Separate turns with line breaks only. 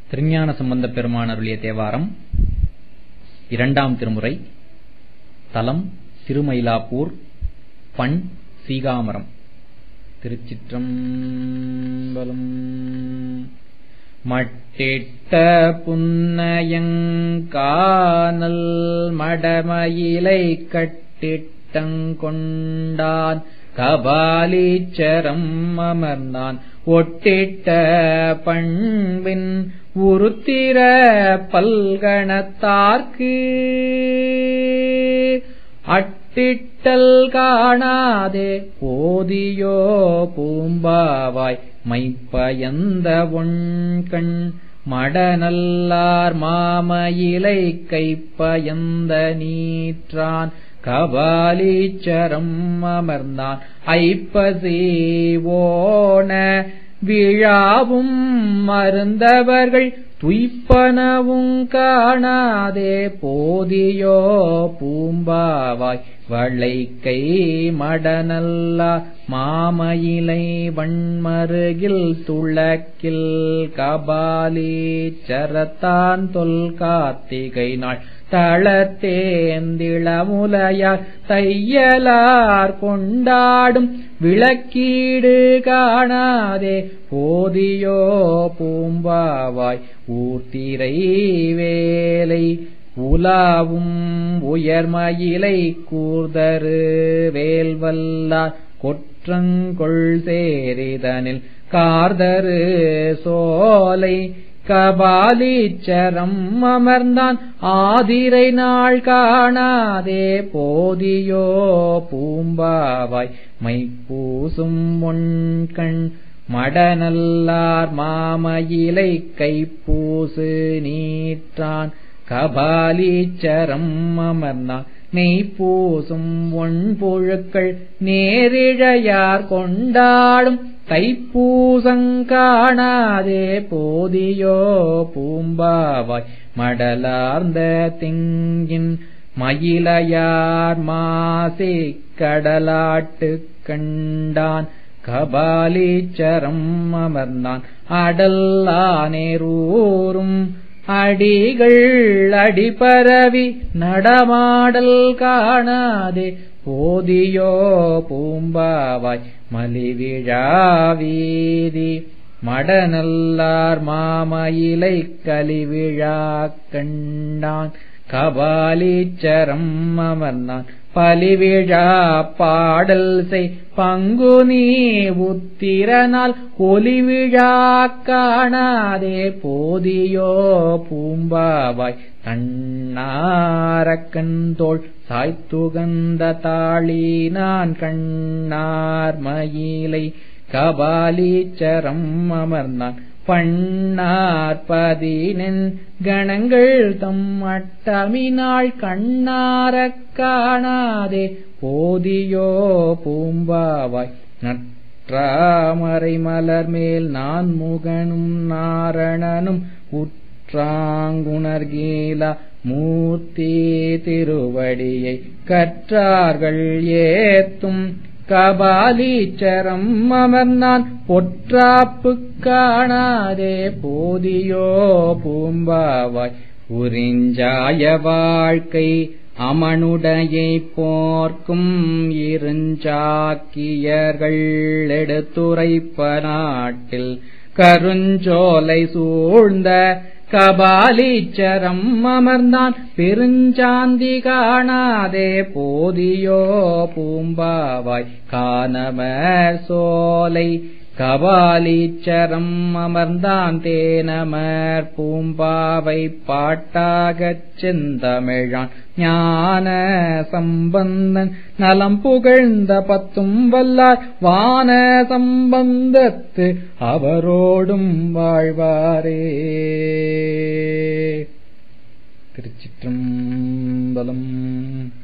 திருஞான சம்பந்தப் பெருமான் அருளிய தேவாரம் இரண்டாம் திருமுறை தலம் திருமயிலாப்பூர் பண் சீகாமரம் திருச்சிற்றம்பலம் மட்டிட்ட புன்னயங்கானல் மடமயிலை கட்டிட்டங்கொண்டான் கபாலீச்சரம் அமர்ந்தான் ஒட்டிட்ட பண்பின் உருத்திர பல்கணத்தார்க்கு அட்டிட்டல் காணாதே போதியோ பூம்பாவாய் மைப்பயந்த ஒண்கண் மடநல்லார் மாமயிலை கைப்பயந்த நீற்றான் கபாலீச்சரம் அமர்ந்தான் ஐப்பசீவோன விழாவும் மருந்தவர்கள் துய்ப்பனவும் காணாதே போதியோ பூம்பாவாய் வளைக்கை மடநல்லா மாமயிலை வண்மருகில் துளக்கில் கபாலீச்சரத்தான் தொல் கார்த்திகை நாள் தளத்தேந்திளமுலையார் தையலார் கொண்டாடும் விளக்கீடு காணாதே போதியோ பூம்பாவாய் ஊர்த்திரை வேலை உலாவும் உயர்மயிலை கூர்தரு வேல்வல்லார் கொற்றங்கொள் சேரிதனில் கார்தரு சோலை கபாலீச்சரம் அமர்ந்தான் ஆதிரை நாள் காணாதே போதியோ பூம்பாவாய் மைப்பூசும் ஒண்கண் மடநல்லார் மாமயிலை கைப்பூசு நீற்றான் கபாலீச்சரம் அமர்ந்தான் மெய்ப்பூசும் ஒன்பொழுக்கள் நேரிழையார் கொண்டாடும் தைப்பூசங்காணாதே போதியோ பூம்பாவாய் மடலார்ந்த திங்கின் மயிலையார் மாசே கடலாட்டு கண்டான் கபாலீச்சரம் அமர்ந்தான் அடல்லானேரூரும் அடிகள் அடிபரவி நடமாடல் காணாதே போதியோ பூம்பாவாய் மலிவிழாவீதி மடநல்லார் மாமயிலை கலிவிழா கண்டான் கபாலீச்சரம் அமர்ந்தான் பலிவிழா பாடல் செய் பங்கு நீ உத்திரனால் ஒலிவிழா காணாதே போதியோ பூம்பாவாய் கண்ணாரக்கண் தோள் சாய்த்துகந்த தாளி நான் கண்ணார் மயிலை கபாலீச்சரம் அமர்ந்தான் பண்ணார்பதினென் கணங்கள் தம் அட்டமினாள் கண்ணாரக் காணாதே போதியோ பூம்பாவாய் நற்றாமரை மலர் மேல் நான் முகனும் நாரணனும் உற்றாங்குணர்கீலா மூர்த்தி திருவடியை கற்றார்கள் ஏத்தும் கபாலீச்சரம் அமர்ந்தான் பொற்றாப்பு காணாதே போதியோ பூம்பாவாய் உறிஞ்சாய வாழ்க்கை அமனுடையை போர்க்கும் இருஞ்சாக்கியர்கள் எடுத்துரைப்ப நாட்டில் கருஞ்சோலை சூழ்ந்த கபாலீச்சரம் அமர்ந்தான் பெருஞ்சாந்தி காணாதே போதியோ பூம்பாவாய் காணமர் சோலை கபாலீச்சரம் அமர்ந்தான் தேனமர் பூம்பாவை பாட்டாகச் செந்தமிழான் ஞான சம்பந்தன் நலம் புகழ்ந்த பத்தும் வல்லார் வான சம்பந்தத்து அவரோடும் வாழ்வாரே திருச்சிற்றம்பலம்